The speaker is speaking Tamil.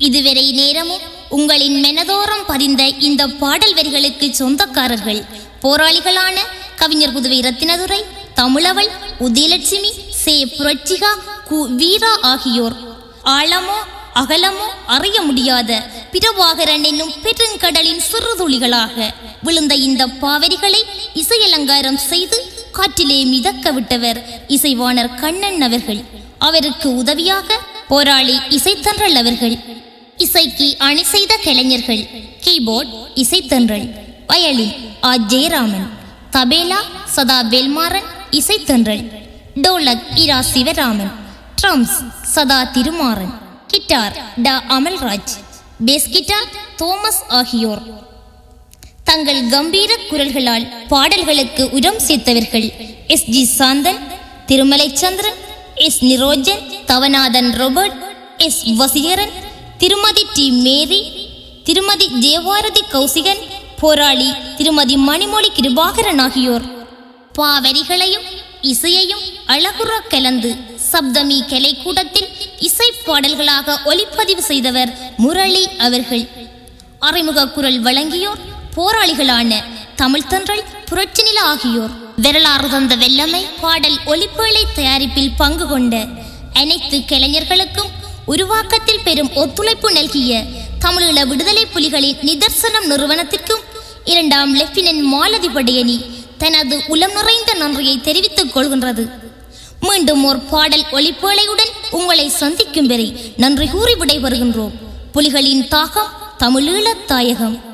இதுவரை நேரமும் உங்களின் மெனதோரம் பதிந்த இந்த பாடல் வரிகளுக்கு சொந்தக்காரர்கள் போராளிகளான கவிஞர் புதுவை ரத்தினதுரை தமிழவள் உதயலட்சுமி சே புரட்சிகா கு வீரா ஆகியோர் ஆழமோ அகலமோ அறிய முடியாத பிரபாகரன் என்னும் பெருங்கடலின் சிறுதுளிகளாக விழுந்த இந்த பாவரிகளை இசையலங்காரம் செய்து காற்றிலே மிதக்க விட்டவர் இசைவாணர் கண்ணன் அவர்கள் அவருக்கு உதவியாக போராளி இசைத்தன்றல் அவர்கள் இசைக்கு அணி செய்த கலைஞர்கள் கீபோர்ட் இசைத்தன்றல் வயலின் ஆ ஜெயராமன் தபேலா சதா வேல்மாறன் இசைத்தன்றல் டோலக் இரா சிவராமன் ட்ரம்ஸ் சதா திருமாறன் கிட்டார் ட அமல்ராஜ் பேஸ் கிட்டார் தோமஸ் ஆகியோர் தங்கள் கம்பீர குரல்களால் பாடல்களுக்கு உரம் சேர்த்தவர்கள் S G Santhan Thirumalai Chandran S Nirojan Thavanathan Robert S Vaseekaran திருமதி டி மேரி திருமதி ஜெயபாரதி கௌசிகன் போராளி திருமதி மணிமொழி கிருபாகரன் ஆகியோர் பாவரிகளையும் இசையையும் அழகுற கலந்து சப்தமி கலைக்கூடத்தில் இசை பாடல்களாக ஒலிப்பதிவு செய்தவர் முரளி அவர்கள் அறிமுக குரல் வழங்கியோர் போராளிகளான தமிழ் தென்றல் புரட்சிநில ஆகியோர் வரலாறு தந்த வெள்ளமை பாடல் ஒலிப்பேழை தயாரிப்பில் பங்கு கொண்ட அனைத்து கலைஞர்களுக்கும் உருவாக்கத்தில் பெரும் ஒத்துழைப்பு நல்கிய தமிழீழ விடுதலை புலிகளின் நிதர்சனம் நிறுவனத்திற்கும் இரண்டாம் லெப்டினன்ட் மாலதி படையணி தனது உளம் நிறைந்த நன்றியை தெரிவித்துக் கொள்கின்றது மீண்டும் ஒரு பாடல் ஒளிப்பேழையுடன் உங்களை சந்திக்கும் வரை நன்றி கூறி விடைபெறுகின்றோம் புலிகளின் தாகம் தமிழீழத் தாயகம்